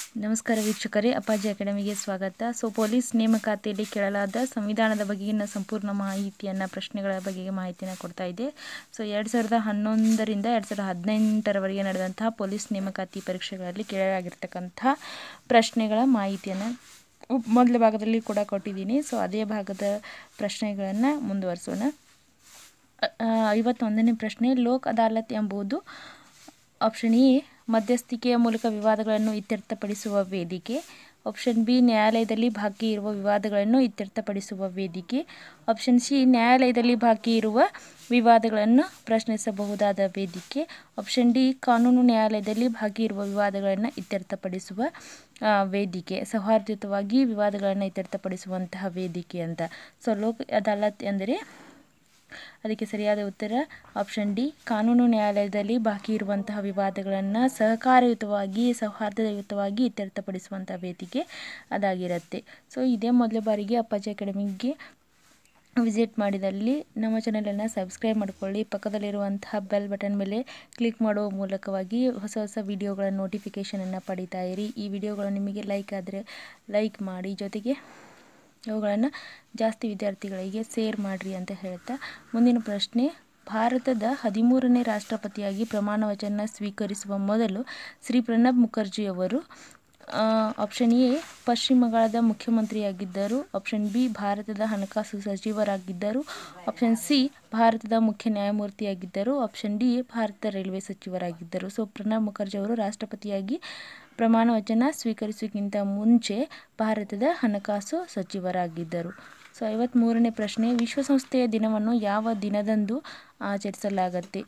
ನಮಸ್ಕಾರ ವೀಕ್ಷಕರೇ ಅಪ್ಪಾಜಿ ಅಕಾಡೆಮಿಗೆ ಸ್ವಾಗತ ಸೊ ಪೊಲೀಸ್ ನೇಮಕಾತಿಯಲ್ಲಿ ಕೇಳಲಾದ ಸಂವಿಧಾನದ ಬಗೆಗಿನ ಸಂಪೂರ್ಣ ಮಾಹಿತಿಯನ್ನು ಪ್ರಶ್ನೆಗಳ ಬಗೆಗೆ ಮಾಹಿತಿಯನ್ನು ಕೊಡ್ತಾ ಇದೆ ಸೊ ಎರಡು ಸಾವಿರದ ಹನ್ನೊಂದರಿಂದ ಎರಡು ಸಾವಿರದ ಹದಿನೆಂಟರವರೆಗೆ ನಡೆದಂತಹ ಪೊಲೀಸ್ ನೇಮಕಾತಿ ಪರೀಕ್ಷೆಗಳಲ್ಲಿ ಕೇಳಲಾಗಿರ್ತಕ್ಕಂಥ ಪ್ರಶ್ನೆಗಳ ಮಾಹಿತಿಯನ್ನು ಮೊದಲ ಭಾಗದಲ್ಲಿ ಕೂಡ ಕೊಟ್ಟಿದ್ದೀನಿ ಸೊ ಅದೇ ಭಾಗದ ಪ್ರಶ್ನೆಗಳನ್ನು ಮುಂದುವರಿಸೋಣ ಐವತ್ತೊಂದನೇ ಪ್ರಶ್ನೆ ಲೋಕ್ ಅದಾಲತ್ ಎಂಬುದು ಆಪ್ಷನ್ ಎ ಮಧ್ಯಸ್ಥಿಕೆಯ ಮೂಲಕ ವಿವಾದಗಳನ್ನು ಇತ್ಯರ್ಥಪಡಿಸುವ ವೇದಿಕೆ ಆಪ್ಷನ್ ಬಿ ನ್ಯಾಯಾಲಯದಲ್ಲಿ ಬಾಕಿ ಇರುವ ವಿವಾದಗಳನ್ನು ಇತ್ಯರ್ಥಪಡಿಸುವ ವೇದಿಕೆ ಆಪ್ಷನ್ ಸಿ ನ್ಯಾಯಾಲಯದಲ್ಲಿ ಬಾಕಿ ಇರುವ ವಿವಾದಗಳನ್ನು ಪ್ರಶ್ನಿಸಬಹುದಾದ ವೇದಿಕೆ ಆಪ್ಷನ್ ಡಿ ಕಾನೂನು ನ್ಯಾಯಾಲಯದಲ್ಲಿ ಬಾಕಿ ಇರುವ ವಿವಾದಗಳನ್ನು ಇತ್ಯರ್ಥಪಡಿಸುವ ವೇದಿಕೆ ಸೌಹಾರ್ದಯುತವಾಗಿ ವಿವಾದಗಳನ್ನು ಇತ್ಯರ್ಥಪಡಿಸುವಂತಹ ವೇದಿಕೆ ಅಂತ ಸೊ ಲೋಕ್ ಅದಾಲತ್ ಎಂದರೆ ಅದಕ್ಕೆ ಸರಿಯಾದ ಉತ್ತರ ಆಪ್ಷನ್ ಡಿ ಕಾನೂನು ನ್ಯಾಯಾಲಯದಲ್ಲಿ ಬಾಕಿ ಇರುವಂತಹ ವಿವಾದಗಳನ್ನು ಸಹಕಾರಯುತವಾಗಿ ಸೌಹಾರ್ದಯುತವಾಗಿ ಇತ್ಯರ್ಥಪಡಿಸುವಂಥ ವೇದಿಕೆ ಅದಾಗಿರುತ್ತೆ ಸೊ ಇದೇ ಮೊದಲ ಬಾರಿಗೆ ಅಪ್ಪಾಜಿ ಅಕಾಡೆಮಿಗೆ ವಿಸಿಟ್ ಮಾಡಿದಲ್ಲಿ ನಮ್ಮ ಚಾನಲನ್ನು ಸಬ್ಸ್ಕ್ರೈಬ್ ಮಾಡಿಕೊಳ್ಳಿ ಪಕ್ಕದಲ್ಲಿರುವಂತಹ ಬೆಲ್ ಬಟನ್ ಮೇಲೆ ಕ್ಲಿಕ್ ಮಾಡುವ ಮೂಲಕವಾಗಿ ಹೊಸ ಹೊಸ ವಿಡಿಯೋಗಳ ನೋಟಿಫಿಕೇಷನನ್ನು ಪಡಿತಾ ಇರಿ ಈ ವಿಡಿಯೋಗಳು ನಿಮಗೆ ಲೈಕ್ ಆದರೆ ಲೈಕ್ ಮಾಡಿ ಜೊತೆಗೆ ಅವುಗಳನ್ನು ಜಾಸ್ತಿ ವಿದ್ಯಾರ್ಥಿಗಳಿಗೆ ಸೇರ್ ಮಾಡಿರಿ ಅಂತ ಹೇಳ್ತಾ ಮುಂದಿನ ಪ್ರಶ್ನೆ ಭಾರತದ ಹದಿಮೂರನೇ ರಾಷ್ಟ್ರಪತಿಯಾಗಿ ಪ್ರಮಾಣ ವಚನ ಸ್ವೀಕರಿಸುವ ಮೊದಲು ಶ್ರೀ ಪ್ರಣಬ್ ಮುಖರ್ಜಿಯವರು ಆಪ್ಷನ್ ಎ ಪಶ್ಚಿಮ ಬಂಗಾಳದ ಮುಖ್ಯಮಂತ್ರಿಯಾಗಿದ್ದರು ಆಪ್ಷನ್ ಬಿ ಭಾರತದ ಹಣಕಾಸು ಸಚಿವರಾಗಿದ್ದರು ಆಪ್ಷನ್ ಸಿ ಭಾರತದ ಮುಖ್ಯ ನ್ಯಾಯಮೂರ್ತಿಯಾಗಿದ್ದರು ಆಪ್ಷನ್ ಡಿ ಭಾರತದ ರೈಲ್ವೆ ಸಚಿವರಾಗಿದ್ದರು ಸೊ ಪ್ರಣಬ್ ಮುಖರ್ಜಿ ಅವರು ರಾಷ್ಟ್ರಪತಿಯಾಗಿ ಪ್ರಮಾಣ ವಚನ ಸ್ವೀಕರಿಸುವುದಕ್ಕಿಂತ ಮುಂಚೆ ಭಾರತದ ಹಣಕಾಸು ಸಚಿವರಾಗಿದ್ದರು ಸೊ ಐವತ್ತ್ಮೂರನೇ ಪ್ರಶ್ನೆ ವಿಶ್ವಸಂಸ್ಥೆಯ ದಿನವನ್ನು ಯಾವ ದಿನದಂದು ಆಚರಿಸಲಾಗತ್ತೆ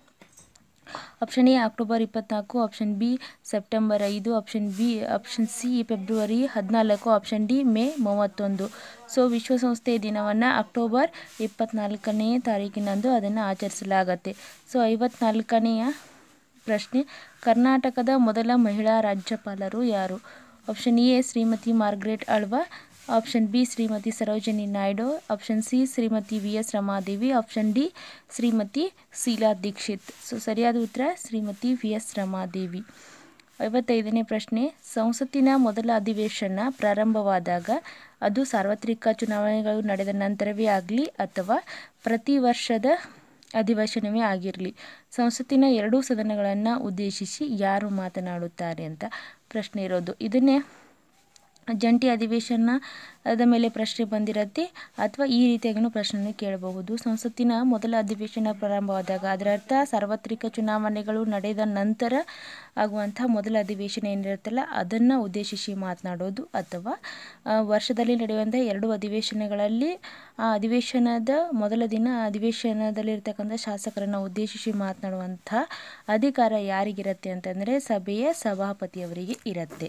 ಆಪ್ಷನ್ ಎ ಅಕ್ಟೋಬರ್ ಇಪ್ಪತ್ನಾಲ್ಕು ಆಪ್ಷನ್ ಬಿ ಸೆಪ್ಟೆಂಬರ್ ಐದು option B option C February ಹದಿನಾಲ್ಕು ಆಪ್ಷನ್ ಡಿ ಮೇ ಮೂವತ್ತೊಂದು ಸೊ ವಿಶ್ವಸಂಸ್ಥೆಯ ದಿನವನ್ನು ಅಕ್ಟೋಬರ್ ಇಪ್ಪತ್ನಾಲ್ಕನೇ ತಾರೀಕಿನಂದು ಅದನ್ನು ಆಚರಿಸಲಾಗತ್ತೆ ಸೊ ಐವತ್ನಾಲ್ಕನೆಯ ಪ್ರಶ್ನೆ ಕರ್ನಾಟಕದ ಮೊದಲ ಮಹಿಳಾ ರಾಜ್ಯಪಾಲರು ಯಾರು option A Shrimati Margaret Alva option B Shrimati Sarojini Naidu option C Shrimati V S Ramadevi option D Shrimati Sheila Dikshit so ಸರಿಯಾದ ಉತ್ತರ ಶ್ರೀಮತಿ ವಿ ಎಸ್ ರಮಾದೇವಿ ಐವತ್ತೈದನೇ ಪ್ರಶ್ನೆ ಸಂಸತ್ತಿನ ಮೊದಲ ಅಧಿವೇಶನ ಪ್ರಾರಂಭವಾದಾಗ ಅದು ಸಾರ್ವತ್ರಿಕ ಚುನಾವಣೆಗಳು ನಡೆದ ನಂತರವೇ ಆಗಲಿ ಅಥವಾ ಪ್ರತಿ ವರ್ಷದ ಅಧಿವೇಶನವೇ ಆಗಿರಲಿ ಸಂಸತ್ತಿನ ಎರಡೂ ಸದನಗಳನ್ನು ಉದ್ದೇಶಿಸಿ ಯಾರು ಮಾತನಾಡುತ್ತಾರೆ ಅಂತ ಪ್ರಶ್ನೆ ಇರೋದು ಇದನ್ನೇ ಜಂಟಿ ಅಧಿವೇಶನ ಅದ ಮೇಲೆ ಪ್ರಶ್ನೆ ಬಂದಿರುತ್ತೆ ಅಥವಾ ಈ ರೀತಿಯಾಗಿಯೂ ಪ್ರಶ್ನೆಯನ್ನು ಕೇಳಬಹುದು ಸಂಸತ್ತಿನ ಮೊದಲ ಅಧಿವೇಶನ ಪ್ರಾರಂಭವಾದಾಗ ಅದರ ಅರ್ಥ ಸಾರ್ವತ್ರಿಕ ಚುನಾವಣೆಗಳು ನಡೆದ ನಂತರ ಆಗುವಂಥ ಮೊದಲ ಅಧಿವೇಶನ ಏನಿರುತ್ತಲ್ಲ ಅದನ್ನು ಉದ್ದೇಶಿಸಿ ಮಾತನಾಡೋದು ಅಥವಾ ವರ್ಷದಲ್ಲಿ ನಡೆಯುವಂಥ ಎರಡು ಅಧಿವೇಶನಗಳಲ್ಲಿ ಆ ಅಧಿವೇಶನದ ಮೊದಲ ದಿನ ಅಧಿವೇಶನದಲ್ಲಿರ್ತಕ್ಕಂಥ ಶಾಸಕರನ್ನು ಉದ್ದೇಶಿಸಿ ಮಾತನಾಡುವಂಥ ಅಧಿಕಾರ ಯಾರಿಗಿರುತ್ತೆ ಅಂತಂದರೆ ಸಭೆಯ ಸಭಾಪತಿಯವರಿಗೆ ಇರುತ್ತೆ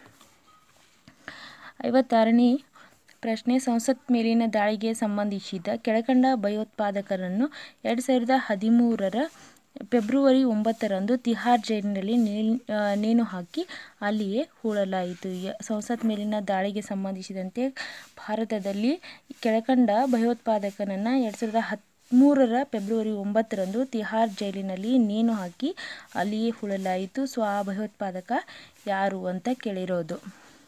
ಐವತ್ತಾರನೇ ಪ್ರಶ್ನೆ ಸಂಸತ್ ಮೇಲಿನ ದಾಳಿಗೆ ಸಂಬಂಧಿಸಿದ ಕೆಳಕಂಡ ಭಯೋತ್ಪಾದಕರನ್ನು ಎರಡು ಸಾವಿರದ ಹದಿಮೂರರ ಫೆಬ್ರವರಿ ಒಂಬತ್ತರಂದು ತಿಹಾರ್ ಜೈಲಿನಲ್ಲಿ ನೇಣು ಹಾಕಿ ಅಲ್ಲಿಯೇ ಹೂಳಲಾಯಿತು ಸಂಸತ್ ಮೇಲಿನ ದಾಳಿಗೆ ಸಂಬಂಧಿಸಿದಂತೆ ಭಾರತದಲ್ಲಿ ಕೆಳಕಂಡ ಭಯೋತ್ಪಾದಕನನ್ನು ಎರಡು ಸಾವಿರದ ಹದಿಮೂರರ ಫೆಬ್ರವರಿ ಒಂಬತ್ತರಂದು ತಿಹಾರ್ ಜೈಲಿನಲ್ಲಿ ನೇಣು ಹಾಕಿ ಅಲ್ಲಿಯೇ ಹೂಳಲಾಯಿತು ಸೊ ಆ ಭಯೋತ್ಪಾದಕ ಯಾರು ಅಂತ ಕೇಳಿರೋದು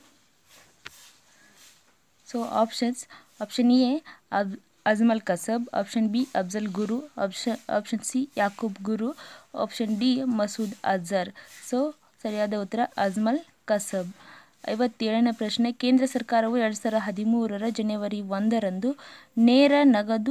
ಸೊ ಆಪ್ಷನ್ಸ್ ಆಪ್ಷನ್ ಎ ಅಬ್ Ajmal Kasab option B Afzal Guru option option C Yakub Guru option D Masood Azhar so ಸರಿಯಾದ ಉತ್ತರ ಅಜ್ಮಲ್ ಕಸಬ್ ಐವತ್ತೇಳನೇ ಪ್ರಶ್ನೆ ಕೇಂದ್ರ ಸರ್ಕಾರವು ಎರಡು ಸಾವಿರದ ಹದಿಮೂರರ ಜನವರಿ ಒಂದರಂದು ನೇರ ನಗದು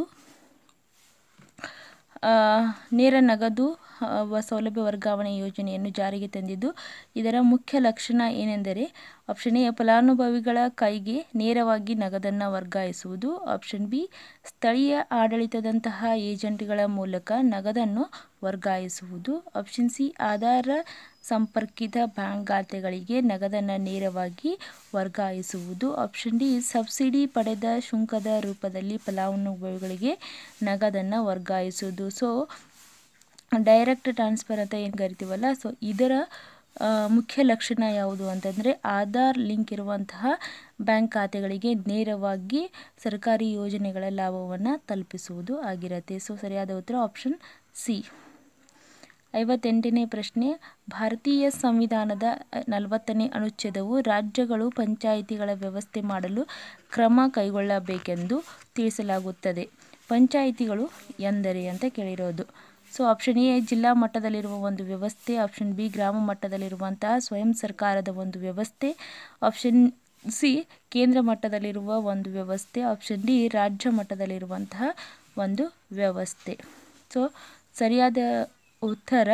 ನೇರ ನಗದು ಸೌಲಭ್ಯ ವರ್ಗಾವಣೆ ಯೋಜನೆಯನ್ನು ಜಾರಿಗೆ ತಂದಿದ್ದು ಇದರ ಮುಖ್ಯ ಲಕ್ಷಣ ಏನೆಂದರೆ ಆಪ್ಷನ್ ಎ ಫಲಾನುಭವಿಗಳ ಕೈಗೆ ನೇರವಾಗಿ ನಗದನ್ನು ವರ್ಗಾಯಿಸುವುದು ಆಪ್ಷನ್ ಬಿ ಸ್ಥಳೀಯ ಆಡಳಿತದಂತಹ ಏಜೆಂಟ್ಗಳ ಮೂಲಕ ನಗದನ್ನು ವರ್ಗಾಯಿಸುವುದು ಆಪ್ಷನ್ ಸಿ ಆಧಾರ ಸಂಪರ್ಕಿತ ಬ್ಯಾಂಕ್ ಖಾತೆಗಳಿಗೆ ನಗದನ್ನು ನೇರವಾಗಿ ವರ್ಗಾಯಿಸುವುದು ಆಪ್ಷನ್ ಡಿ ಸಬ್ಸಿಡಿ ಪಡೆದ ಶುಂಕದ ರೂಪದಲ್ಲಿ ಫಲಾನುಭವಿಗಳಿಗೆ ನಗದನ್ನು ವರ್ಗಾಯಿಸುವುದು ಸೊ ಡೈರೆಕ್ಟ್ ಟ್ರಾನ್ಸ್ಫರ್ ಅಂತ ಏನು ಕರಿತೀವಲ್ಲ ಸೊ ಇದರ ಮುಖ್ಯ ಲಕ್ಷಣ ಯಾವುದು ಅಂತಂದರೆ ಆಧಾರ್ ಲಿಂಕ್ ಇರುವಂತಹ ಬ್ಯಾಂಕ್ ಖಾತೆಗಳಿಗೆ ನೇರವಾಗಿ ಸರ್ಕಾರಿ ಯೋಜನೆಗಳ ಲಾಭವನ್ನು ತಲುಪಿಸುವುದು ಆಗಿರುತ್ತೆ ಸೊ ಸರಿಯಾದ ಉತ್ತರ ಆಪ್ಷನ್ ಸಿ ಐವತ್ತೆಂಟನೇ ಪ್ರಶ್ನೆ ಭಾರತೀಯ ಸಂವಿಧಾನದ ನಲವತ್ತನೇ ಅನುಚ್ಛೇದವು ರಾಜ್ಯಗಳು ಪಂಚಾಯಿತಿಗಳ ವ್ಯವಸ್ಥೆ ಮಾಡಲು ಕ್ರಮ ಕೈಗೊಳ್ಳಬೇಕೆಂದು ತಿಳಿಸಲಾಗುತ್ತದೆ ಪಂಚಾಯಿತಿಗಳು ಎಂದರೆ ಅಂತ ಕೇಳಿರೋದು ಸೊ ಆಪ್ಷನ್ ಎ ಜಿಲ್ಲಾ ಮಟ್ಟದಲ್ಲಿರುವ ಒಂದು ವ್ಯವಸ್ಥೆ ಆಪ್ಷನ್ ಬಿ ಗ್ರಾಮ ಮಟ್ಟದಲ್ಲಿರುವಂತಹ ಸ್ವಯಂ ಸರ್ಕಾರದ ಒಂದು ವ್ಯವಸ್ಥೆ ಆಪ್ಷನ್ ಸಿ ಕೇಂದ್ರ ಮಟ್ಟದಲ್ಲಿರುವ ಒಂದು ವ್ಯವಸ್ಥೆ ಆಪ್ಷನ್ ಡಿ ರಾಜ್ಯ ಮಟ್ಟದಲ್ಲಿರುವಂತಹ ಒಂದು ವ್ಯವಸ್ಥೆ ಸೊ ಸರಿಯಾದ ಉತ್ತರ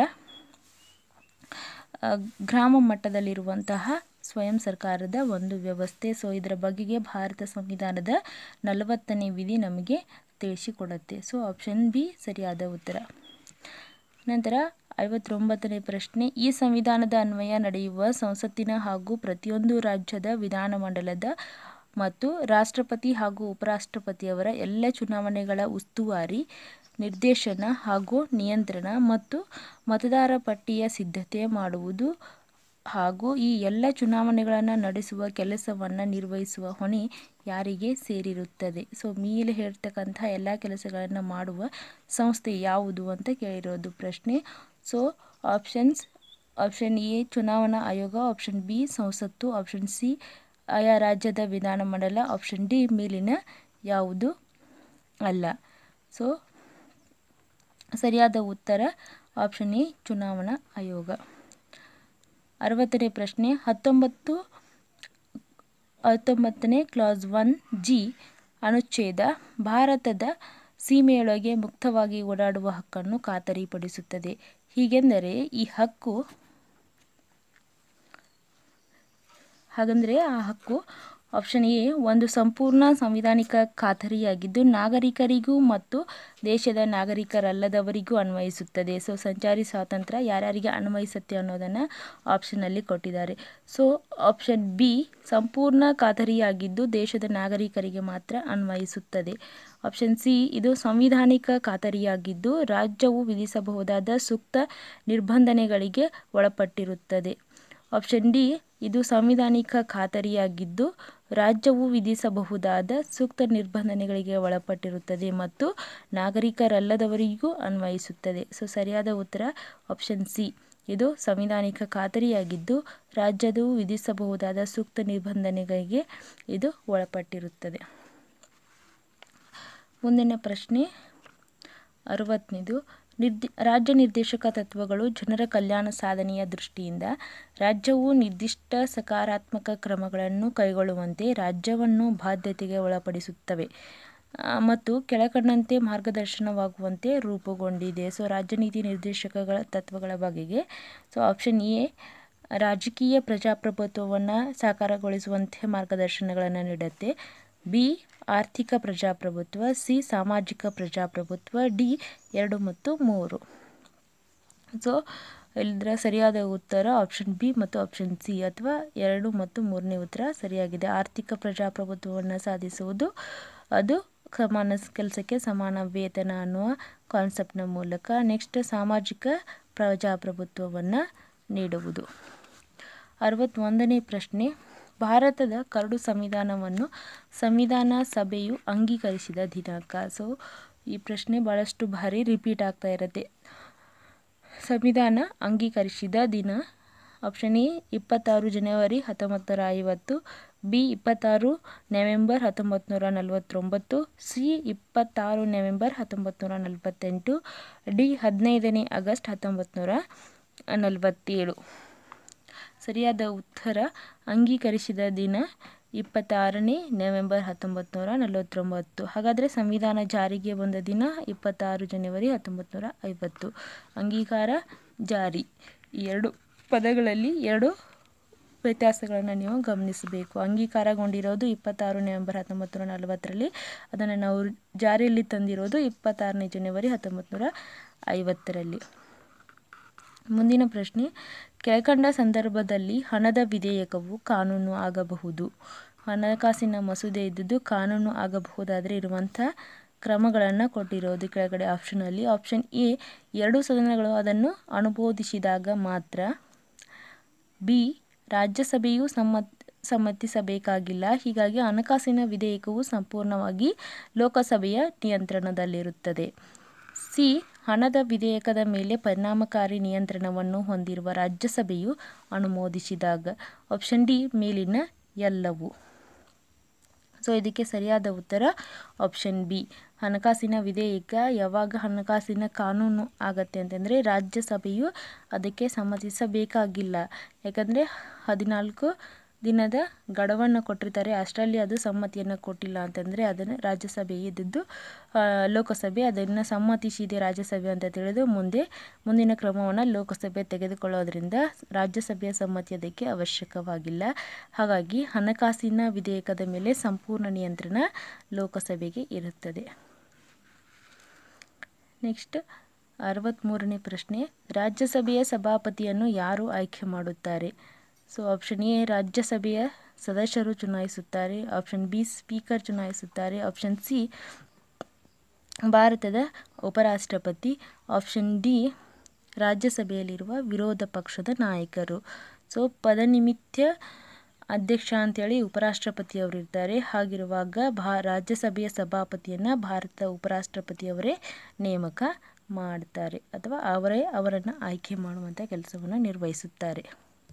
ಆ, ಗ್ರಾಮ ಮಟ್ಟದಲ್ಲಿರುವಂತಹ ಸ್ವಯಂ ಸರ್ಕಾರದ ಒಂದು ವ್ಯವಸ್ಥೆ ಸೊ ಇದರ ಬಗೆಗೆ ಭಾರತ ಸಂವಿಧಾನದ ನಲವತ್ತನೇ ವಿಧಿ ನಮಗೆ ತಿಳಿಸಿಕೊಡುತ್ತೆ ಸೊ ಆಪ್ಷನ್ ಬಿ ಸರಿಯಾದ ಉತ್ತರ ನಂತರ ಐವತ್ತೊಂಬತ್ತನೇ ಪ್ರಶ್ನೆ ಈ ಸಂವಿಧಾನದ ಅನ್ವಯ ನಡೆಯುವ ಸಂಸತ್ತಿನ ಹಾಗೂ ಪ್ರತಿಯೊಂದು ರಾಜ್ಯದ ವಿಧಾನಮಂಡಲದ ಮತ್ತು ರಾಷ್ಟ್ರಪತಿ ಹಾಗೂ ಉಪರಾಷ್ಟ್ರಪತಿಯವರ ಎಲ್ಲ ಚುನಾವಣೆಗಳ ಉಸ್ತುವಾರಿ ನಿರ್ದೇಶನ ಹಾಗೂ ನಿಯಂತ್ರಣ ಮತ್ತು ಮತದಾರ ಪಟ್ಟಿಯ ಸಿದ್ಧತೆ ಮಾಡುವುದು ಹಾಗೂ ಈ ಎಲ್ಲ ಚುನಾವಣೆಗಳನ್ನು ನಡೆಸುವ ಕೆಲಸವನ್ನು ನಿರ್ವಹಿಸುವ ಹೊಣೆ ಯಾರಿಗೆ ಸೇರಿರುತ್ತದೆ ಸೊ ಮೇಲೆ ಹೇಳ್ತಕ್ಕಂಥ ಎಲ್ಲ ಕೆಲಸಗಳನ್ನು ಮಾಡುವ ಸಂಸ್ಥೆ ಯಾವುದು ಅಂತ ಕೇಳಿರೋದು ಪ್ರಶ್ನೆ ಸೊ ಆಪ್ಷನ್ಸ್ ಆಪ್ಷನ್ ಎ ಚುನಾವಣಾ ಆಯೋಗ ಆಪ್ಷನ್ ಬಿ ಸಂಸತ್ತು ಆಪ್ಷನ್ ಸಿ ಆಯಾ ರಾಜ್ಯದ ವಿಧಾನಮಂಡಲ ಆಪ್ಷನ್ ಡಿ ಮೇಲಿನ ಯಾವುದು ಅಲ್ಲ ಸೊ ಸರಿಯಾದ ಉತ್ತರ ಆಪ್ಷನ್ ಎ ಚುನಾವಣಾ ಆಯೋಗ ಅರವತ್ತನೇ ಪ್ರಶ್ನೆ ಹತ್ತೊಂಬತ್ತು ಹತ್ತೊಂಬತ್ತನೇ ಕ್ಲಾಸ್ ಒನ್ ಜಿ ಅನುಚ್ಛೇದ ಭಾರತದ ಸೀಮೆಯೊಳಗೆ ಮುಕ್ತವಾಗಿ ಓಡಾಡುವ ಹಕ್ಕನ್ನು ಖಾತರಿಪಡಿಸುತ್ತದೆ ಹೀಗೆಂದರೆ ಈ ಹಕ್ಕು ಹಾಗಂದರೆ ಆ ಹಕ್ಕು ಆಪ್ಷನ್ ಎ ಒಂದು ಸಂಪೂರ್ಣ ಸಂವಿಧಾನಿಕ ಖಾತರಿಯಾಗಿದ್ದು ನಾಗರಿಕರಿಗೂ ಮತ್ತು ದೇಶದ ನಾಗರಿಕರಲ್ಲದವರಿಗೂ ಅನ್ವಯಿಸುತ್ತದೆ ಸೊ ಸಂಚಾರಿ ಸ್ವಾತಂತ್ರ್ಯ ಯಾರ್ಯಾರಿಗೆ ಅನ್ವಯಿಸುತ್ತೆ ಅನ್ನೋದನ್ನು ಆಪ್ಷನಲ್ಲಿ ಕೊಟ್ಟಿದ್ದಾರೆ ಸೊ ಆಪ್ಷನ್ ಬಿ ಸಂಪೂರ್ಣ ಖಾತರಿಯಾಗಿದ್ದು ದೇಶದ ನಾಗರಿಕರಿಗೆ ಮಾತ್ರ ಅನ್ವಯಿಸುತ್ತದೆ ಆಪ್ಷನ್ ಸಿ ಇದು ಸಂವಿಧಾನಿಕ ಖಾತರಿಯಾಗಿದ್ದು ರಾಜ್ಯವು ವಿಧಿಸಬಹುದಾದ ಸೂಕ್ತ ನಿರ್ಬಂಧನೆಗಳಿಗೆ ಒಳಪಟ್ಟಿರುತ್ತದೆ ಆಪ್ಷನ್ ಡಿ ಇದು ಸಂವಿಧಾನಿಕ ಖಾತರಿಯಾಗಿದ್ದು ರಾಜ್ಯವು ವಿಧಿಸಬಹುದಾದ ಸೂಕ್ತ ನಿರ್ಬಂಧನೆಗಳಿಗೆ ಒಳಪಟ್ಟಿರುತ್ತದೆ ಮತ್ತು ನಾಗರಿಕರಲ್ಲದವರಿಗೂ ಅನ್ವಯಿಸುತ್ತದೆ ಸೊ ಸರಿಯಾದ ಉತ್ತರ ಆಪ್ಷನ್ ಸಿ ಇದು ಸಂವಿಧಾನಿಕ ಖಾತರಿಯಾಗಿದ್ದು ರಾಜ್ಯವು ವಿಧಿಸಬಹುದಾದ ಸೂಕ್ತ ನಿರ್ಬಂಧನೆಗಳಿಗೆ ಇದು ಒಳಪಟ್ಟಿರುತ್ತದೆ ಮುಂದಿನ ಪ್ರಶ್ನೆ ಅರವತ್ತನೇದು ನಿರ್ದಿ ರಾಜ್ಯ ನಿರ್ದೇಶಕ ತತ್ವಗಳು ಜನರ ಕಲ್ಯಾಣ ಸಾಧನೆಯ ದೃಷ್ಟಿಯಿಂದ ರಾಜ್ಯವು ನಿರ್ದಿಷ್ಟ ಸಕಾರಾತ್ಮಕ ಕ್ರಮಗಳನ್ನು ಕೈಗೊಳ್ಳುವಂತೆ ರಾಜ್ಯವನ್ನು ಬಾಧ್ಯತೆಗೆ ಒಳಪಡಿಸುತ್ತವೆ ಆ, ಮತ್ತು ಕೆಳಕಂಡಂತೆ ಮಾರ್ಗದರ್ಶನವಾಗುವಂತೆ ರೂಪುಗೊಂಡಿದೆ ಸೊ ರಾಜ್ಯ ನೀತಿ ನಿರ್ದೇಶಕಗಳ ತತ್ವಗಳ ಬಗೆಗೆ ಸೊ ಆಪ್ಷನ್ ಎ ರಾಜಕೀಯ ಪ್ರಜಾಪ್ರಭುತ್ವವನ್ನು ಸಾಕಾರಗೊಳಿಸುವಂತೆ ಮಾರ್ಗದರ್ಶನಗಳನ್ನು ನೀಡುತ್ತೆ ಬಿ ಆರ್ಥಿಕ ಪ್ರಜಾಪ್ರಭುತ್ವ ಸಿ ಸಾಮಾಜಿಕ ಪ್ರಜಾಪ್ರಭುತ್ವ ಡಿ ಎರಡು ಮತ್ತು ಮೂರು ಸೊ ಇದರ ಸರಿಯಾದ ಉತ್ತರ ಆಪ್ಷನ್ ಬಿ ಮತ್ತು ಆಪ್ಷನ್ ಸಿ ಅಥವಾ ಎರಡು ಮತ್ತು ಮೂರನೇ ಉತ್ತರ ಸರಿಯಾಗಿದೆ ಆರ್ಥಿಕ ಪ್ರಜಾಪ್ರಭುತ್ವವನ್ನು ಸಾಧಿಸುವುದು ಅದು ಸಮಾನ ಕೆಲಸಕ್ಕೆ ಸಮಾನ ವೇತನ ಅನ್ನುವ ಕಾನ್ಸೆಪ್ಟ್ನ ಮೂಲಕ ನೆಕ್ಸ್ಟ್ ಸಾಮಾಜಿಕ ಪ್ರಜಾಪ್ರಭುತ್ವವನ್ನು ನೀಡುವುದು ಅರವತ್ತೊಂದನೇ ಪ್ರಶ್ನೆ ಭಾರತದ ಕರಡು ಸಂವಿಧಾನವನ್ನು ಸಂವಿಧಾನ ಸಭೆಯು ಅಂಗೀಕರಿಸಿದ ದಿನಾಂಕ ಸೊ ಈ ಪ್ರಶ್ನೆ ಭಾಳಷ್ಟು ಬಾರಿ ರಿಪೀಟ್ ಆಗ್ತಾ ಇರುತ್ತೆ ಸಂವಿಧಾನ ಅಂಗೀಕರಿಸಿದ ದಿನ ಆಪ್ಷನ್ ಎ ಇಪ್ಪತ್ತಾರು ಜನವರಿ ಹತ್ತೊಂಬತ್ತು ನೂರ ಐವತ್ತು ಬಿ ಇಪ್ಪತ್ತಾರು ನವೆಂಬರ್ ಹತ್ತೊಂಬತ್ತು ನೂರ ನಲವತ್ತೊಂಬತ್ತು ಸಿ ಇಪ್ಪತ್ತಾರು ನವೆಂಬರ್ ಹತ್ತೊಂಬತ್ತು ನೂರ ನಲವತ್ತೆಂಟು ಡಿ ಹದಿನೈದನೇ ಆಗಸ್ಟ್ ಹತ್ತೊಂಬತ್ತು ನೂರ ನಲವತ್ತೇಳು ಸರಿಯಾದ ಉತ್ತರ ಅಂಗೀಕರಿಸಿದ ದಿನ ಇಪ್ಪತ್ತಾರನೇ ನವೆಂಬರ್ ಹತ್ತೊಂಬತ್ತು ನೂರ ನಲವತ್ತೊಂಬತ್ತು ಹಾಗಾದರೆ ಸಂವಿಧಾನ ಜಾರಿಗೆ ಬಂದ ದಿನ ಇಪ್ಪತ್ತಾರು ಜನವರಿ ಹತ್ತೊಂಬತ್ತು ನೂರ ಐವತ್ತು ಅಂಗೀಕಾರ ಜಾರಿ ಈ ಎರಡು ಪದಗಳಲ್ಲಿ ಎರಡು ವ್ಯತ್ಯಾಸಗಳನ್ನು ನೀವು ಗಮನಿಸಬೇಕು ಅಂಗೀಕಾರಗೊಂಡಿರೋದು ಇಪ್ಪತ್ತಾರು ನವೆಂಬರ್ ಹತ್ತೊಂಬತ್ತು ನೂರ ನಲವತ್ತರಲ್ಲಿ ಅದನ್ನು ನಾವು ಜಾರಿಯಲ್ಲಿ ತಂದಿರೋದು ಇಪ್ಪತ್ತಾರನೇ ಜನವರಿ ಹತ್ತೊಂಬತ್ತು ನೂರ ಐವತ್ತರಲ್ಲಿ ಮುಂದಿನ ಪ್ರಶ್ನೆ ಕೆಳಕಂಡ ಸಂದರ್ಭದಲ್ಲಿ ಹಣದ ವಿಧೇಯಕವು ಕಾನೂನು ಆಗಬಹುದು ಹಣಕಾಸಿನ ಮಸೂದೆ ಇದ್ದುದು ಕಾನೂನು ಆಗಬಹುದಾದರೆ ಇರುವಂಥ ಕ್ರಮಗಳನ್ನು ಕೊಟ್ಟಿರೋದು ಕೆಳಗಡೆ ಆಪ್ಷನಲ್ಲಿ ಆಪ್ಷನ್ ಎ ಎರಡು ಸದನಗಳು ಅದನ್ನು ಅನುಮೋದಿಸಿದಾಗ ಮಾತ್ರ ಬಿ ರಾಜ್ಯಸಭೆಯು ಸಮ್ಮತ್ ಸಮ್ಮತಿಸಬೇಕಾಗಿಲ್ಲ ಹೀಗಾಗಿ ಹಣಕಾಸಿನ ವಿಧೇಯಕವು ಸಂಪೂರ್ಣವಾಗಿ ಲೋಕಸಭೆಯ ನಿಯಂತ್ರಣದಲ್ಲಿರುತ್ತದೆ ಸಿ ಹಣದ ವಿಧೇಯಕದ ಮೇಲೆ ಪರಿಣಾಮಕಾರಿ ನಿಯಂತ್ರಣವನ್ನು ಹೊಂದಿರುವ ರಾಜ್ಯಸಭೆಯು ಅನುಮೋದಿಸಿದಾಗ ಆಪ್ಷನ್ ಡಿ ಮೇಲಿನ ಎಲ್ಲವು ಸೊ ಇದಕ್ಕೆ ಸರಿಯಾದ ಉತ್ತರ ಆಪ್ಷನ್ ಬಿ ಹಣಕಾಸಿನ ವಿಧೇಯಕ ಯಾವಾಗ ಹಣಕಾಸಿನ ಕಾನೂನು ಆಗತ್ತೆ ಅಂತಂದರೆ ರಾಜ್ಯಸಭೆಯು ಅದಕ್ಕೆ ಸಮ್ಮತಿಸಬೇಕಾಗಿಲ್ಲ ಯಾಕಂದರೆ ಹದಿನಾಲ್ಕು ದಿನದ ಗಡುವನ್ನು ಕೊಟ್ಟಿರ್ತಾರೆ ಅಷ್ಟರಲ್ಲಿ ಅದು ಸಮ್ಮತಿಯನ್ನು ಕೊಟ್ಟಿಲ್ಲ ಅಂತಂದರೆ ಅದನ್ನು ರಾಜ್ಯಸಭೆ ಇದ್ದದ್ದು ಲೋಕಸಭೆ ಅದನ್ನು ಸಮ್ಮತಿಸಿದೆ ರಾಜ್ಯಸಭೆ ಅಂತ ತಿಳಿದು ಮುಂದೆ ಮುಂದಿನ ಕ್ರಮವನ್ನು ಲೋಕಸಭೆ ತೆಗೆದುಕೊಳ್ಳೋದ್ರಿಂದ ರಾಜ್ಯಸಭೆಯ ಸಮ್ಮತಿ ಅದಕ್ಕೆ ಅವಶ್ಯಕವಾಗಿಲ್ಲ ಹಾಗಾಗಿ ಹಣಕಾಸಿನ ವಿಧೇಯಕದ ಮೇಲೆ ಸಂಪೂರ್ಣ ನಿಯಂತ್ರಣ ಲೋಕಸಭೆಗೆ ಇರುತ್ತದೆ ನೆಕ್ಸ್ಟ್ ಅರವತ್ತ್ಮೂರನೇ ಪ್ರಶ್ನೆ ರಾಜ್ಯಸಭೆಯ ಸಭಾಪತಿಯನ್ನು ಯಾರು ಆಯ್ಕೆ ಮಾಡುತ್ತಾರೆ ಸೊ ಆಪ್ಷನ್ ಎ ರಾಜ್ಯಸಭೆಯ ಸದಸ್ಯರು ಚುನಾಯಿಸುತ್ತಾರೆ ಆಪ್ಷನ್ ಬಿ ಸ್ಪೀಕರ್ ಚುನಾಯಿಸುತ್ತಾರೆ ಆಪ್ಷನ್ ಸಿ ಭಾರತದ ಉಪರಾಷ್ಟ್ರಪತಿ ಆಪ್ಷನ್ ಡಿ ರಾಜ್ಯಸಭೆಯಲ್ಲಿರುವ ವಿರೋಧ ಪಕ್ಷದ ನಾಯಕರು ಸೊ ಪದನಿಮಿತ್ಯ ಅಧ್ಯಕ್ಷ ಅಂತೇಳಿ ಉಪರಾಷ್ಟ್ರಪತಿಯವರು ಇರ್ತಾರೆ ಹಾಗಿರುವಾಗ ಭಾ ರಾಜ್ಯಸಭೆಯ ಸಭಾಪತಿಯನ್ನು ಭಾರತದ ಉಪರಾಷ್ಟ್ರಪತಿಯವರೇ ನೇಮಕ ಮಾಡ್ತಾರೆ ಅಥವಾ ಅವರೇ ಅವರನ್ನು ಆಯ್ಕೆ ಮಾಡುವಂಥ ಕೆಲಸವನ್ನು ನಿರ್ವಹಿಸುತ್ತಾರೆ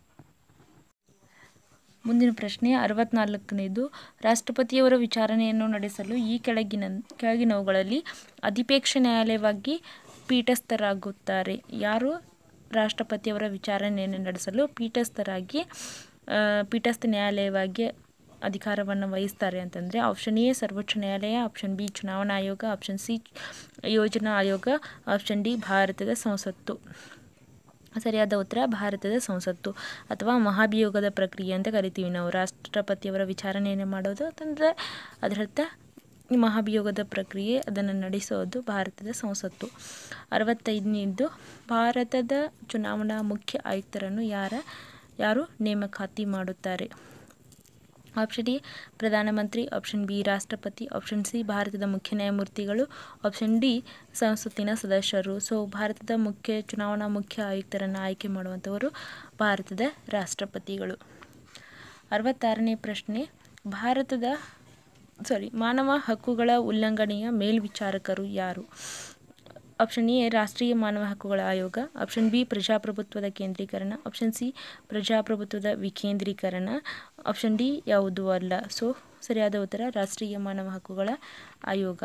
ಮುಂದಿನ ಪ್ರಶ್ನೆ ಅರವತ್ನಾಲ್ಕನೇದು ರಾಷ್ಟ್ರಪತಿಯವರ ವಿಚಾರಣೆಯನ್ನು ನಡೆಸಲು ಈ ಕೆಳಗಿನ ಕೆಳಗಿನವುಗಳಲ್ಲಿ ಅಧಿಪೇಕ್ಷ ನ್ಯಾಯಾಲಯವಾಗಿ ಪೀಠಸ್ಥರಾಗುತ್ತಾರೆ ಯಾರು ರಾಷ್ಟ್ರಪತಿಯವರ ವಿಚಾರಣೆಯನ್ನು ನಡೆಸಲು ಪೀಠಸ್ಥರಾಗಿ ಪೀಠಸ್ಥ ನ್ಯಾಯಾಲಯವಾಗಿ ಅಧಿಕಾರವನ್ನು ವಹಿಸ್ತಾರೆ ಅಂತಂದರೆ ಆಪ್ಷನ್ ಎ ಸರ್ವೋಚ್ಚ ನ್ಯಾಯಾಲಯ ಆಪ್ಷನ್ ಬಿ ಚುನಾವಣಾ ಆಯೋಗ ಆಪ್ಷನ್ ಸಿ ಯೋಜನಾ ಆಯೋಗ ಆಪ್ಷನ್ ಡಿ ಭಾರತದ ಸಂಸತ್ತು ಸರಿಯಾದ ಉತ್ತರ ಭಾರತದ ಸಂಸತ್ತು ಅಥವಾ ಮಹಾಭಿಯೋಗದ ಪ್ರಕ್ರಿಯೆ ಅಂತ ಕರಿತೀವಿ ನಾವು ರಾಷ್ಟ್ರಪತಿಯವರ ವಿಚಾರಣೆಯನ್ನು ಮಾಡೋದು ಅಂತಂದರೆ ಅದರರ್ಥ ಈ ಮಹಾಭಿಯೋಗದ ಪ್ರಕ್ರಿಯೆ ಅದನ್ನು ನಡೆಸೋದು ಭಾರತದ ಸಂಸತ್ತು ಅರವತ್ತೈದನೇದು ಭಾರತದ ಚುನಾವಣಾ ಮುಖ್ಯ ಆಯುಕ್ತರನ್ನು ಯಾರ ಯಾರು ನೇಮಕಾತಿ ಮಾಡುತ್ತಾರೆ ಆಪ್ಷನ್ ಎ ಪ್ರಧಾನಮಂತ್ರಿ ಆಪ್ಷನ್ ಬಿ ರಾಷ್ಟ್ರಪತಿ ಆಪ್ಷನ್ ಸಿ ಭಾರತದ ಮುಖ್ಯ ನ್ಯಾಯಮೂರ್ತಿಗಳು ಆಪ್ಷನ್ ಡಿ ಸಂಸತ್ತಿನ ಸದಸ್ಯರು ಸೊ ಭಾರತದ ಮುಖ್ಯ ಚುನಾವಣಾ ಮುಖ್ಯ ಆಯುಕ್ತರನ್ನು ಆಯ್ಕೆ ಮಾಡುವಂಥವರು ಭಾರತದ ರಾಷ್ಟ್ರಪತಿಗಳು ಅರವತ್ತಾರನೇ ಪ್ರಶ್ನೆ ಭಾರತದ ಸಾರಿ ಮಾನವ ಹಕ್ಕುಗಳ ಉಲ್ಲಂಘನೆಯ ಮೇಲ್ವಿಚಾರಕರು ಯಾರು ಆಪ್ಷನ್ ಎ ರಾಷ್ಟ್ರೀಯ ಮಾನವ ಹಕ್ಕುಗಳ ಆಯೋಗ ಆಪ್ಷನ್ ಬಿ ಪ್ರಜಾಪ್ರಭುತ್ವದ ಕೇಂದ್ರೀಕರಣ ಆಪ್ಷನ್ ಸಿ ಪ್ರಜಾಪ್ರಭುತ್ವದ ವಿಕೇಂದ್ರೀಕರಣ ಆಪ್ಷನ್ ಡಿ ಯಾವುದೂ ಅಲ್ಲ ಸೊ ಸರಿಯಾದ ಉತ್ತರ ರಾಷ್ಟ್ರೀಯ ಮಾನವ ಹಕ್ಕುಗಳ ಆಯೋಗ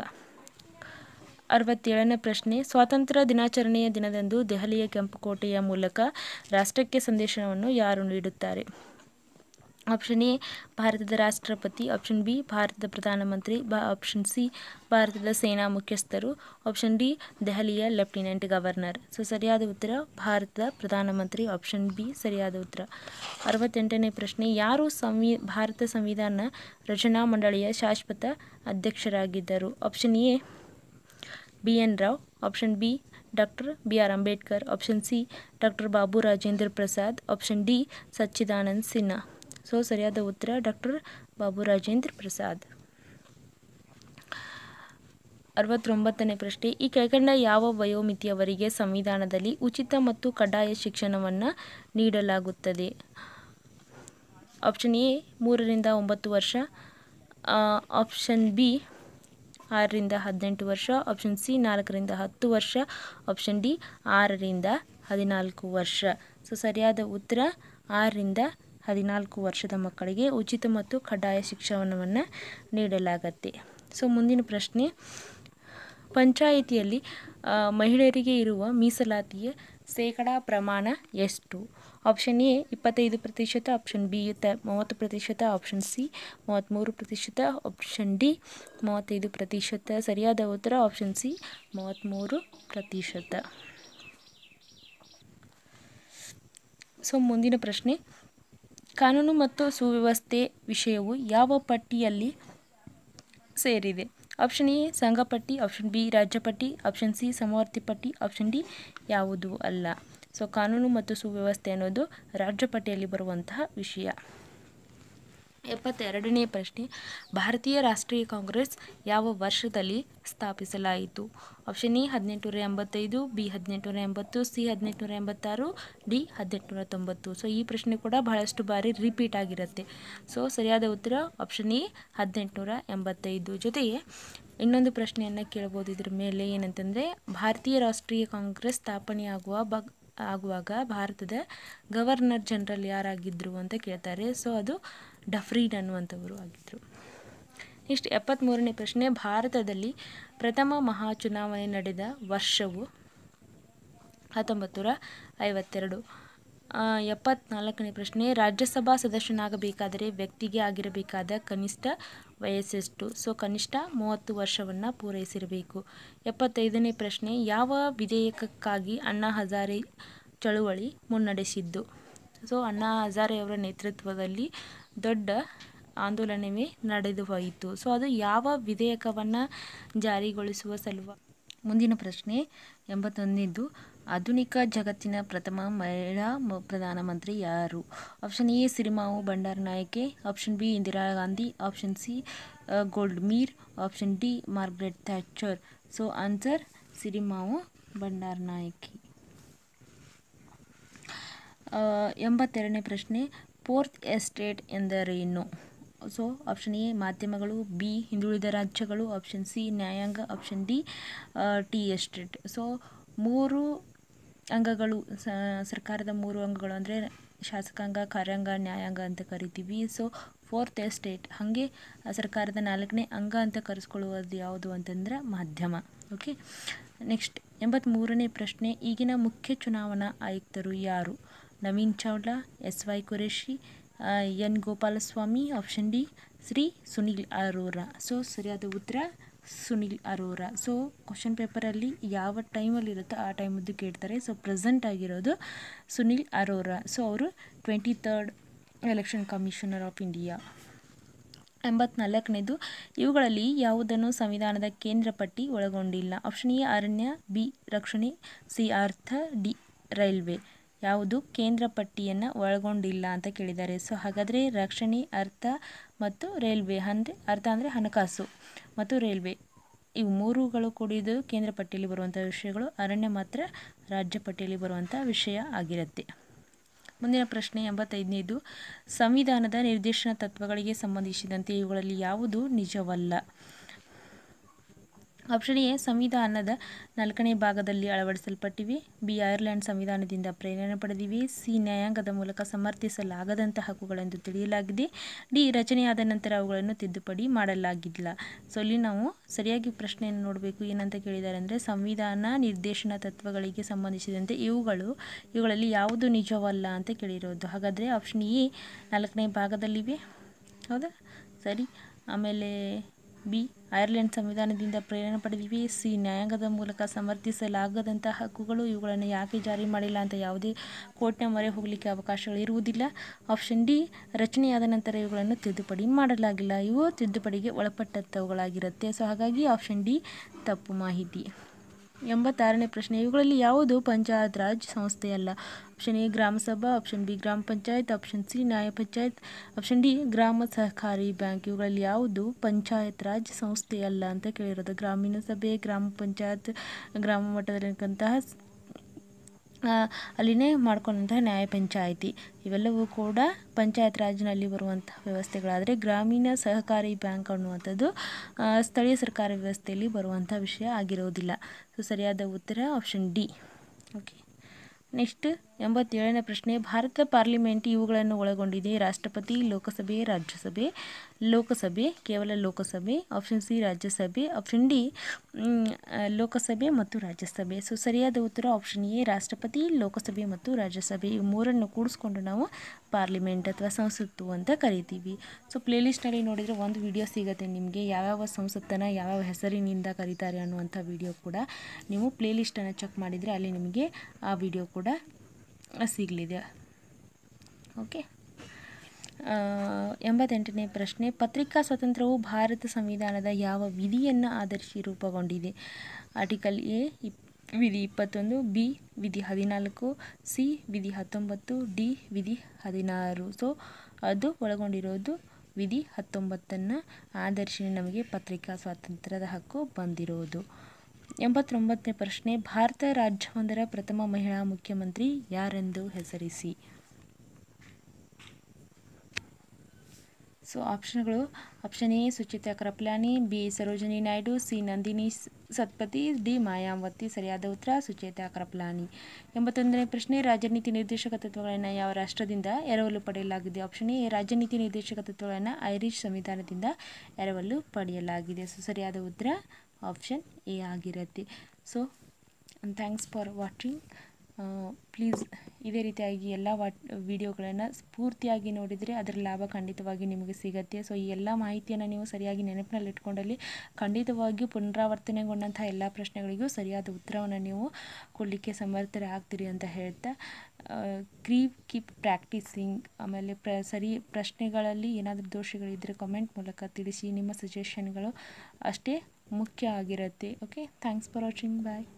ಅರವತ್ತೇಳನೇ ಪ್ರಶ್ನೆ ಸ್ವಾತಂತ್ರ್ಯ ದಿನಾಚರಣೆಯ ದಿನದಂದು ದೆಹಲಿಯ ಕೆಂಪುಕೋಟೆಯ ಮೂಲಕ ರಾಷ್ಟ್ರಕ್ಕೆ ಸಂದೇಶವನ್ನು ಯಾರು ನೀಡುತ್ತಾರೆ ಆಪ್ಷನ್ ಎ ಭಾರತದ ರಾಷ್ಟ್ರಪತಿ ಆಪ್ಷನ್ ಬಿ ಭಾರತದ ಪ್ರಧಾನಮಂತ್ರಿ ಬ ಆಪ್ಷನ್ ಸಿ ಭಾರತದ ಸೇನಾ ಮುಖ್ಯಸ್ಥರು ಆಪ್ಷನ್ ಡಿ ದೆಹಲಿಯ ಲೆಫ್ಟಿನೆಂಟ್ ಗವರ್ನರ್ ಸೊ ಸರಿಯಾದ ಉತ್ತರ ಭಾರತದ ಪ್ರಧಾನಮಂತ್ರಿ ಆಪ್ಷನ್ ಬಿ ಸರಿಯಾದ ಉತ್ತರ ಅರವತ್ತೆಂಟನೇ ಪ್ರಶ್ನೆ ಯಾರು ಸಂವಿ ಭಾರತ ಸಂವಿಧಾನ ರಚನಾ ಮಂಡಳಿಯ ಶಾಶ್ವತ ಅಧ್ಯಕ್ಷರಾಗಿದ್ದರು option A B N Rao option B doctor B R Ambedkar option C doctor Babu Rajendra Prasad option D Sachchidanand Sinha so ಸರಿಯಾದ ಉತ್ತರ ಡಾಕ್ಟರ್ ಬಾಬು ರಾಜೇಂದ್ರ ಪ್ರಸಾದ್ ಅರವತ್ತೊಂಬತ್ತನೇ ಪ್ರಶ್ನೆ ಈ ಕೆಳಕಂಡ ಯಾವ ವಯೋಮಿತಿಯವರಿಗೆ ಸಂವಿಧಾನದಲ್ಲಿ ಉಚಿತ ಮತ್ತು ಕಡ್ಡಾಯ ಶಿಕ್ಷಣವನ್ನು ನೀಡಲಾಗುತ್ತದೆ ಆಪ್ಷನ್ ಎ ಮೂರರಿಂದ ಒಂಬತ್ತು ವರ್ಷ ಆಪ್ಷನ್ ಬಿ ಆರರಿಂದ ಹದಿನೆಂಟು ವರ್ಷ ಆಪ್ಷನ್ ಸಿ ನಾಲ್ಕರಿಂದ ಹತ್ತು ವರ್ಷ ಆಪ್ಷನ್ ಡಿ ಆರರಿಂದ ಹದಿನಾಲ್ಕು ವರ್ಷ ಸೊ ಸರಿಯಾದ ಉತ್ತರ ಆರರಿಂದ ಹದಿನಾಲ್ಕು ವರ್ಷದ ಮಕ್ಕಳಿಗೆ ಉಚಿತ ಮತ್ತು ಕಡ್ಡಾಯ ಶಿಕ್ಷಣವನ್ನು ನೀಡಲಾಗತ್ತೆ ಸೊ ಮುಂದಿನ ಪ್ರಶ್ನೆ ಪಂಚಾಯಿತಿಯಲ್ಲಿ ಮಹಿಳೆಯರಿಗೆ ಇರುವ ಮೀಸಲಾತಿಯ ಶೇಕಡಾ ಪ್ರಮಾಣ ಎಷ್ಟು ಆಪ್ಷನ್ ಎ ಇಪ್ಪತ್ತೈದು ಪ್ರತಿಶತ ಆಪ್ಷನ್ ಬಿ ತ ಮೂವತ್ತು ಪ್ರತಿಶತ ಆಪ್ಷನ್ ಸಿ ಮೂವತ್ತ್ಮೂರು ಪ್ರತಿಶತ ಆಪ್ಷನ್ ಡಿ ಮೂವತ್ತೈದು ಪ್ರತಿಶತ ಸರಿಯಾದ ಉತ್ತರ ಆಪ್ಷನ್ ಸಿ ಮೂವತ್ತ್ಮೂರು ಪ್ರತಿಶತ ಸೊ ಮುಂದಿನ ಪ್ರಶ್ನೆ ಕಾನೂನು ಮತ್ತು ಸುವ್ಯವಸ್ಥೆ ವಿಷಯವು ಯಾವ ಪಟ್ಟಿಯಲ್ಲಿ ಸೇರಿದೆ ಆಪ್ಷನ್ ಎ ಸಂಘಪಟ್ಟಿ ಆಪ್ಷನ್ ಬಿ ರಾಜ್ಯಪಟ್ಟಿ ಆಪ್ಷನ್ ಸಿ ಸಮವರ್ತಿ ಪಟ್ಟಿ ಆಪ್ಷನ್ ಡಿ ಯಾವುದೂ ಅಲ್ಲ ಸೊ ಕಾನೂನು ಮತ್ತು ಸುವ್ಯವಸ್ಥೆ ಅನ್ನೋದು ರಾಜ್ಯಪಟ್ಟಿಯಲ್ಲಿ ಬರುವಂತಹ ವಿಷಯ ಎಪ್ಪತ್ತೆರಡನೇ ಪ್ರಶ್ನೆ ಭಾರತೀಯ ರಾಷ್ಟ್ರೀಯ ಕಾಂಗ್ರೆಸ್ ಯಾವ ವರ್ಷದಲ್ಲಿ ಸ್ಥಾಪಿಸಲಾಯಿತು ಆಪ್ಷನ್ ಎ ಹದಿನೆಂಟುನೂರ ಎಂಬತ್ತೈದು ಬಿ ಹದಿನೆಂಟುನೂರ ಎಂಬತ್ತು ಸಿ ಹದಿನೆಂಟುನೂರ ಎಂಬತ್ತಾರು ಡಿ ಹದಿನೆಂಟುನೂರ ತೊಂಬತ್ತು ಸೊ ಈ ಪ್ರಶ್ನೆ ಕೂಡ ಬಹಳಷ್ಟು ಬಾರಿ ರಿಪೀಟ್ ಆಗಿರುತ್ತೆ ಸೊ ಸರಿಯಾದ ಉತ್ತರ ಆಪ್ಷನ್ ಎ ಹದಿನೆಂಟುನೂರ ಎಂಬತ್ತೈದು ಜೊತೆಗೆ ಇನ್ನೊಂದು ಪ್ರಶ್ನೆಯನ್ನು ಕೇಳ್ಬೋದು ಇದ್ರ ಮೇಲೆ ಏನಂತಂದರೆ ಭಾರತೀಯ ರಾಷ್ಟ್ರೀಯ ಕಾಂಗ್ರೆಸ್ ಸ್ಥಾಪನೆಯಾಗುವ ಬಗ್ ಆಗುವಾಗ ಭಾರತದ ಗವರ್ನರ್ ಜನರಲ್ ಯಾರಾಗಿದ್ದರು ಅಂತ ಕೇಳ್ತಾರೆ ಸೊ ಅದು ಡಫ್ರೀನ್ ಅನ್ನುವಂಥವರು ಆಗಿದ್ದರು ನೆಕ್ಸ್ಟ್ ಎಪ್ಪತ್ತ್ಮೂರನೇ ಪ್ರಶ್ನೆ ಭಾರತದಲ್ಲಿ ಪ್ರಥಮ ಮಹಾ ಚುನಾವಣೆ ನಡೆದ ವರ್ಷವು ಹತ್ತೊಂಬತ್ತು ನೂರ ಐವತ್ತೆರಡು ಎಪ್ಪತ್ನಾಲ್ಕನೇ ಪ್ರಶ್ನೆ ರಾಜ್ಯಸಭಾ ಸದಸ್ಯನಾಗಬೇಕಾದರೆ ವ್ಯಕ್ತಿಗೆ ಆಗಿರಬೇಕಾದ ಕನಿಷ್ಠ ವಯಸ್ಸೆಷ್ಟು ಸೊ ಕನಿಷ್ಠ ಮೂವತ್ತು ವರ್ಷವನ್ನು ಪೂರೈಸಿರಬೇಕು ಎಪ್ಪತ್ತೈದನೇ ಪ್ರಶ್ನೆ ಯಾವ ವಿಧೇಯಕಕ್ಕಾಗಿ ಅಣ್ಣಾ ಹಜಾರೆ ಚಳುವಳಿ ಮುನ್ನಡೆಸಿದ್ದು ಸೊ ಅಣ್ಣಾ ಹಜಾರೆಯವರ ನೇತೃತ್ವದಲ್ಲಿ ದೊಡ್ಡ ಆಂದೋಲನವೇ ನಡೆದು ಹೋಯಿತು ಸೊ ಅದು ಯಾವ ವಿಧೇಯಕವನ್ನು ಜಾರಿಗೊಳಿಸುವ ಸಲುವಾಗಿ ಮುಂದಿನ ಪ್ರಶ್ನೆ ಎಂಬತ್ತೊಂದನೇದು ಆಧುನಿಕ ಜಗತ್ತಿನ ಪ್ರಥಮ ಮಹಿಳಾ ಮ- ಪ್ರಧಾನಮಂತ್ರಿ ಯಾರು option A Sirimavo Bandaranaike option B Indira Gandhi option C Golda Meir option D Margaret Thatcher so answer Sirimavo Bandaranaike ಆ, ಎಂಬತ್ತೆರಡನೇ ಪ್ರಶ್ನೆ ಫೋರ್ತ್ ಎಸ್ಟೇಟ್ ಎಂದರೇನು ಸೊ ಆಪ್ಷನ್ ಎ ಮಾಧ್ಯಮಗಳು ಬಿ ಹಿಂದುಳಿದ ರಾಜ್ಯಗಳು ಆಪ್ಷನ್ ಸಿ ನ್ಯಾಯಾಂಗ option D T estate so ಮೂರು ಅಂಗಗಳು ಸ ಸರ್ಕಾರದ ಮೂರು ಅಂಗಗಳು ಅಂದರೆ ಶಾಸಕಾಂಗ ಕಾರ್ಯಾಂಗ ನ್ಯಾಯಾಂಗ ಅಂತ ಕರಿತೀವಿ ಸೊ ಫೋರ್ತ್ ಎಸ್ಟೇಟ್ ಹಾಗೆ ಆ ಸರ್ಕಾರದ ನಾಲ್ಕನೇ ಅಂಗ ಅಂತ ಕರೆಸ್ಕೊಳ್ಳುವುದು ಯಾವುದು ಅಂತಂದ್ರೆ ಮಾಧ್ಯಮ ಓಕೆ ನೆಕ್ಸ್ಟ್ ಎಂಬತ್ತ್ಮೂರನೇ ಪ್ರಶ್ನೆ ಈಗಿನ ಮುಖ್ಯ ಚುನಾವಣಾ ಆಯುಕ್ತರು ಯಾರು ನವೀನ್ ಚಾವ್ಲಾ ಎಸ್ ವೈ ಕುರೇಶಿ ಆ, N Gopalaswami option D Shri Sunil Arora so ಸರಿಯಾದ ಉತ್ತರ ಸುನಿಲ್ ಅರೋರಾ ಸೊ ಕ್ವಶನ್ ಪೇಪರಲ್ಲಿ ಯಾವ ಟೈಮಲ್ಲಿ ಇರುತ್ತೋ ಆ ಟೈಮದ್ದು ಕೇಳ್ತಾರೆ ಸೊ ಪ್ರೆಸೆಂಟ್ ಆಗಿರೋದು ಸುನಿಲ್ ಅರೋರಾ ಸೊ ಅವರು twenty third election commissioner of India ಎಂಬತ್ನಾಲ್ಕನೇದು ಇವುಗಳಲ್ಲಿ ಯಾವುದನ್ನು ಸಂವಿಧಾನದ ಕೇಂದ್ರ ಪಟ್ಟಿ ಒಳಗೊಂಡಿಲ್ಲ ಆಪ್ಷನ್ ಎ ಅರಣ್ಯ ಬಿ ರಕ್ಷಣೆ ಸಿ ಅರ್ಥ ಡಿ ರೈಲ್ವೆ ಯಾವುದು ಕೇಂದ್ರ ಪಟ್ಟಿಯನ್ನು ಒಳಗೊಂಡಿಲ್ಲ ಅಂತ ಕೇಳಿದ್ದಾರೆ ಸೊ ಹಾಗಾದರೆ ರಕ್ಷಣೆ ಅರ್ಥ ಮತ್ತು ರೈಲ್ವೆ ಅಂದರೆ ಅರ್ಥ ಅಂದರೆ ಹಣಕಾಸು ಮತ್ತು ರೈಲ್ವೆ ಇವು ಮೂರುಗಳು ಕೂಡಿದ್ದು ಕೇಂದ್ರ ಪಟ್ಟಿಯಲ್ಲಿ ಬರುವಂಥ ವಿಷಯಗಳು ಅರಣ್ಯ ಮಾತ್ರ ರಾಜ್ಯ ಪಟ್ಟಿಯಲ್ಲಿ ಬರುವಂಥ ವಿಷಯ ಆಗಿರುತ್ತೆ ಮುಂದಿನ ಪ್ರಶ್ನೆ ಎಂಬತ್ತೈದನೇದು ಸಂವಿಧಾನದ ನಿರ್ದೇಶನ ತತ್ವಗಳಿಗೆ ಸಂಬಂಧಿಸಿದಂತೆ ಇವುಗಳಲ್ಲಿ ಯಾವುದು ನಿಜವಲ್ಲ ಆಪ್ಷನ್ ಎ ಸಂವಿಧಾನದ ನಾಲ್ಕನೇ ಭಾಗದಲ್ಲಿ ಅಳವಡಿಸಲ್ಪಟ್ಟಿವೆ ಬಿ ಐರ್ಲೆಂಡ್ ಸಂವಿಧಾನದಿಂದ ಪ್ರೇರಣೆ ಪಡೆದಿವೆ ಸಿ ನ್ಯಾಯಾಂಗದ ಮೂಲಕ ಸಮರ್ಥಿಸಲಾಗದಂಥ ಹಕ್ಕುಗಳೆಂದು ತಿಳಿಯಲಾಗಿದೆ ಡಿ ರಚನೆಯಾದ ನಂತರ ಅವುಗಳನ್ನು ತಿದ್ದುಪಡಿ ಮಾಡಲಾಗಿಲ್ಲ ಸೊ ಇಲ್ಲಿ ನಾವು ಸರಿಯಾಗಿ ಪ್ರಶ್ನೆಯನ್ನು ನೋಡಬೇಕು ಏನಂತ ಕೇಳಿದ್ದಾರೆ ಅಂದರೆ ಸಂವಿಧಾನ ನಿರ್ದೇಶನ ತತ್ವಗಳಿಗೆ ಸಂಬಂಧಿಸಿದಂತೆ ಇವುಗಳು ಇವುಗಳಲ್ಲಿ ಯಾವುದು ನಿಜವಲ್ಲ ಅಂತ ಕೇಳಿರೋದು ಹಾಗಾದರೆ ಆಪ್ಷನ್ ಎ ನಾಲ್ಕನೇ ಭಾಗದಲ್ಲಿವೆ ಹೌದಾ ಸರಿ ಆಮೇಲೆ ಬಿ ಐರ್ಲೆಂಡ್ ಸಂವಿಧಾನದಿಂದ ಪ್ರೇರಣೆ ಪಡೆದಿವೆ ಸಿ ನ್ಯಾಯಾಂಗದ ಮೂಲಕ ಸಮರ್ಥಿಸಲಾಗದಂಥ ಹಕ್ಕುಗಳು ಇವುಗಳನ್ನು ಯಾಕೆ ಜಾರಿ ಮಾಡಿಲ್ಲ ಅಂತ ಯಾವುದೇ ಕೋರ್ಟ್ನ ಮೊರೆ ಹೋಗಲಿಕ್ಕೆ ಅವಕಾಶಗಳು ಇರುವುದಿಲ್ಲ ಆಪ್ಷನ್ ಡಿ ರಚನೆಯಾದ ನಂತರ ಇವುಗಳನ್ನು ತಿದ್ದುಪಡಿ ಮಾಡಲಾಗಿಲ್ಲ ಇವು ತಿದ್ದುಪಡಿಗೆ ಒಳಪಟ್ಟಂಥವುಗಳಾಗಿರುತ್ತೆ ಸೊ ಹಾಗಾಗಿ ಆಪ್ಷನ್ ಡಿ ತಪ್ಪು ಮಾಹಿತಿ ಎಂಬತ್ತಾರನೇ ಪ್ರಶ್ನೆ ಇವುಗಳಲ್ಲಿ ಯಾವುದು ಪಂಚಾಯತ್ ರಾಜ್ ಸಂಸ್ಥೆಯಲ್ಲ option A gram sabha option B ಗ್ರಾಮ ಪಂಚಾಯತ್ ಆಪ್ಷನ್ ಸಿ ನ್ಯಾಯ ಪಂಚಾಯತ್ ಆಪ್ಷನ್ ಡಿ ಗ್ರಾಮ ಸಹಕಾರಿ ಬ್ಯಾಂಕ್ ಇವುಗಳಲ್ಲಿ ಯಾವುದು ಪಂಚಾಯತ್ ರಾಜ್ ಸಂಸ್ಥೆಯಲ್ಲ ಅಂತ ಕೇಳಿರೋದು ಗ್ರಾಮೀಣ ಸಭೆ ಗ್ರಾಮ ಪಂಚಾಯತ್ ಗ್ರಾಮ ಮಟ್ಟದಲ್ಲಿರ್ತಕ್ಕಂತಹ ಆ, ಅಲ್ಲಿನೇ ಮಾಡ್ಕೊಂಡಂತಹ ನ್ಯಾಯ ಪಂಚಾಯಿತಿ ಇವೆಲ್ಲವೂ ಕೂಡ ಪಂಚಾಯತ್ ರಾಜ್ನಲ್ಲಿ ಬರುವಂಥ ವ್ಯವಸ್ಥೆಗಳಾದರೆ ಗ್ರಾಮೀಣ ಸಹಕಾರಿ ಬ್ಯಾಂಕ್ ಅನ್ನುವಂಥದ್ದು ಆ, ಸ್ಥಳೀಯ ಸರ್ಕಾರ ವ್ಯವಸ್ಥೆಯಲ್ಲಿ ಬರುವಂಥ ವಿಷಯ ಆಗಿರೋದಿಲ್ಲ ಸೊ ಸರಿಯಾದ ಉತ್ತರ ಆಪ್ಷನ್ ಡಿ ಓಕೆ ನೆಕ್ಸ್ಟ್ ಎಂಬತ್ತೇಳನೇ ಪ್ರಶ್ನೆ ಭಾರತ ಪಾರ್ಲಿಮೆಂಟ್ ಇವುಗಳನ್ನು ಒಳಗೊಂಡಿದೆ ರಾಷ್ಟ್ರಪತಿ ಲೋಕಸಭೆ ರಾಜ್ಯಸಭೆ ಲೋಕಸಭೆ ಕೇವಲ Lok Sabha option C Rajya Sabha option D ಮ್, ಆ, ಲೋಕಸಭೆ ಮತ್ತು ರಾಜ್ಯಸಭೆ ಸೊ ಸರಿಯಾದ ಉತ್ತರ ಆಪ್ಷನ್ ಎ ರಾಷ್ಟ್ರಪತಿ ಲೋಕಸಭೆ ಮತ್ತು ರಾಜ್ಯಸಭೆ ಇವು ಮೂರನ್ನು ಕೂಡಿಸ್ಕೊಂಡು ನಾವು ಪಾರ್ಲಿಮೆಂಟ್ ಅಥವಾ ಸಂಸತ್ತು ಅಂತ ಕರಿತೀವಿ ಸೊ ಪ್ಲೇಲಿಸ್ಟ್ನಲ್ಲಿ ನೋಡಿದರೆ ಒಂದು ವಿಡಿಯೋ ಸಿಗುತ್ತೆ ನಿಮಗೆ ಯಾವ್ಯಾವ ಸಂಸತ್ತನ್ನು ಯಾವ್ಯಾವ ಹೆಸರಿನಿಂದ ಕರೀತಾರೆ ಅನ್ನುವಂಥ ವಿಡಿಯೋ ಕೂಡ ನೀವು ಪ್ಲೇಲಿಸ್ಟನ್ನು ಚೆಕ್ ಮಾಡಿದರೆ ಅಲ್ಲಿ ನಿಮಗೆ ಆ ವಿಡಿಯೋ ಕೂಡ ಸಿಗಲಿದೆ ಓಕೆ ಆ, ಎಂಬತ್ತೆಂಟನೇ ಪ್ರಶ್ನೆ ಪತ್ರಿಕಾ ಸ್ವಾತಂತ್ರ್ಯವು ಭಾರತ ಸಂವಿಧಾನದ ಯಾವ ವಿಧಿಯನ್ನು ಆಧರಿಸಿ ರೂಪುಗೊಂಡಿದೆ ಆರ್ಟಿಕಲ್ ಎ ಇಪ್ ವಿಧಿ ಇಪ್ಪತ್ತೊಂದು ಬಿ ವಿಧಿ ಹದಿನಾಲ್ಕು ಸಿ ವಿಧಿ ಹತ್ತೊಂಬತ್ತು ಡಿ ವಿಧಿ ಹದಿನಾರು ಸೊ ಅದು ಒಳಗೊಂಡಿರೋದು ವಿಧಿ ಹತ್ತೊಂಬತ್ತನ್ನು ಆಧರಿಸಿ ನಮಗೆ ಪತ್ರಿಕಾ ಸ್ವಾತಂತ್ರ್ಯದ ಹಕ್ಕು ಬಂದಿರೋದು ಎಂಬತ್ತೊಂಬತ್ತನೇ ಪ್ರಶ್ನೆ ಭಾರತ ರಾಜ್ಯವೊಂದರ ಪ್ರಥಮ ಮಹಿಳಾ ಮುಖ್ಯಮಂತ್ರಿ ಯಾರೆಂದು ಹೆಸರಿಸಿ ಸೊ ಆಪ್ಷನ್ಗಳು option A Sucheta Kripalani B Sarojini Naidu C Nandini Satpathy D Mayawati ಸರಿಯಾದ ಉತ್ತರ ಸುಚೇತಾ ಕೃಪಲಾನಿ ಎಂಬತ್ತೊಂದನೇ ಪ್ರಶ್ನೆ ರಾಜನೀತಿ ನಿರ್ದೇಶಕ ತತ್ವಗಳನ್ನು ಯಾವ ರಾಷ್ಟ್ರದಿಂದ ಎರವಲು ಪಡೆಯಲಾಗಿದೆ ಆಪ್ಷನ್ ಎ ರಾಜನೀತಿ ನಿರ್ದೇಶಕ ತತ್ವಗಳನ್ನು ಐರಿಷ್ ಸಂವಿಧಾನದಿಂದ ಎರವಲು ಪಡೆಯಲಾಗಿದೆ ಸೊ ಸರಿಯಾದ ಉತ್ತರ ಆಪ್ಷನ್ ಎ ಆಗಿರುತ್ತೆ so thanks for watching please ಇದೇ ರೀತಿಯಾಗಿ ಎಲ್ಲ ವಾಟ್ ವಿಡಿಯೋಗಳನ್ನು ಸ್ಫೂರ್ತಿಯಾಗಿ ನೋಡಿದರೆ ಅದರ ಲಾಭ ಖಂಡಿತವಾಗಿ ನಿಮಗೆ ಸಿಗುತ್ತೆ ಸೊ ಈ ಎಲ್ಲ ಮಾಹಿತಿಯನ್ನು ನೀವು ಸರಿಯಾಗಿ ನೆನಪಿನಲ್ಲಿ ಇಟ್ಕೊಂಡಲ್ಲಿ ಖಂಡಿತವಾಗಿಯೂ ಪುನರಾವರ್ತನೆಗೊಂಡಂಥ ಎಲ್ಲ ಪ್ರಶ್ನೆಗಳಿಗೂ ಸರಿಯಾದ ಉತ್ತರವನ್ನು ನೀವು ಕೊಡಲಿಕ್ಕೆ ಸಮರ್ಥರಾಗ್ತೀರಿ ಅಂತ ಹೇಳ್ತಾ ಕ್ರೀವ್ ಕೀಪ್ ಪ್ರಾಕ್ಟೀಸಿಂಗ್ ಆಮೇಲೆ ಪ್ರ ಸರಿ ಪ್ರಶ್ನೆಗಳಲ್ಲಿ ಏನಾದರೂ ದೋಷಗಳಿದ್ದರೆ ಕಮೆಂಟ್ ಮೂಲಕ ತಿಳಿಸಿ ನಿಮ್ಮ ಸಜೆಷನ್ಗಳು ಅಷ್ಟೇ ಮುಖ್ಯ ಆಗಿರುತ್ತೆ okay thanks for watching bye